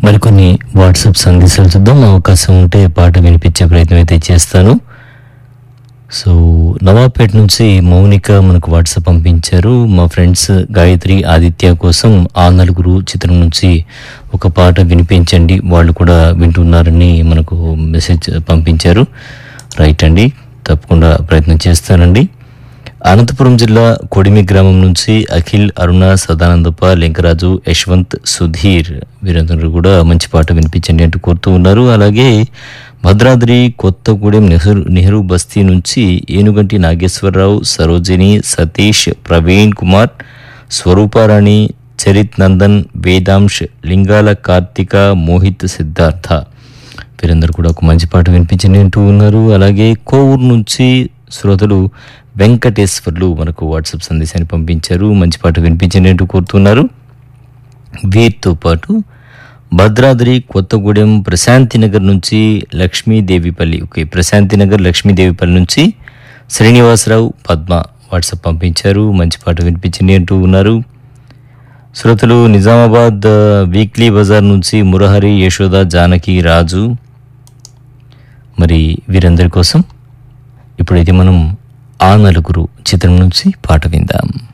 మరికొన్ని వాట్సాప్ సందేశాలు చూద్దాం అవకాశం ఉంటే పాట వినిపించే ప్రయత్నం అయితే చేస్తాను సో నవాపేట నుంచి మౌనిక మనకు వాట్సాప్ పంపించారు మా ఫ్రెండ్స్ గాయత్రి ఆదిత్య కోసం ఆ నలుగురు చిత్రం నుంచి ఒక పాట వినిపించండి వాళ్ళు కూడా వింటున్నారని మనకు మెసేజ్ పంపించారు రైట్ అండి తప్పకుండా ప్రయత్నం చేస్తానండి అనంతపురం జిల్లా కొడిమి గ్రామం నుంచి అఖిల్ అరుణ సదానందప్ప లింకరాజు యశ్వంత్ సుధీర్ వీరందరూ కూడా మంచి పాట వినిపించండి అంటూ కోరుతూ ఉన్నారు అలాగే భద్రాద్రి కొత్తగూడెం నెహ్రూ నెహ్రూ బస్తీ నుంచి ఏనుగంటి నాగేశ్వరరావు సరోజిని సతీష్ ప్రవీణ్ కుమార్ స్వరూపారాణి చరిత్ నందన్ వేదాంశ్ లింగాల కార్తిక మోహిత్ సిద్ధార్థ వీరందరూ కూడా ఒక మంచి పాట వినిపించండి అంటూ ఉన్నారు అలాగే కోవూరు నుంచి శ్రోతలు వెంకటేశ్వర్లు మనకు వాట్సాప్ సందేశాన్ని పంపించారు మంచి పాట వినిపించండి అంటూ కోరుతున్నారు వీరితో పాటు భద్రాద్రి కొత్తగూడెం ప్రశాంతి నగర్ నుంచి లక్ష్మీదేవిపల్లి ఓకే ప్రశాంతి నగర్ లక్ష్మీదేవిపల్లి నుంచి శ్రీనివాసరావు పద్మ వాట్సాప్ పంపించారు మంచి పాట వినిపించండి అంటూ ఉన్నారు శ్రోతలు నిజామాబాద్ ఆ, వీక్లీ బజార్ నుంచి మురహరి యశోద జానకి రాజు మరి వీరందరి కోసం ఇప్పుడైతే మనం ఆ నలుగురు చిత్రం నుంచి పాట విందాం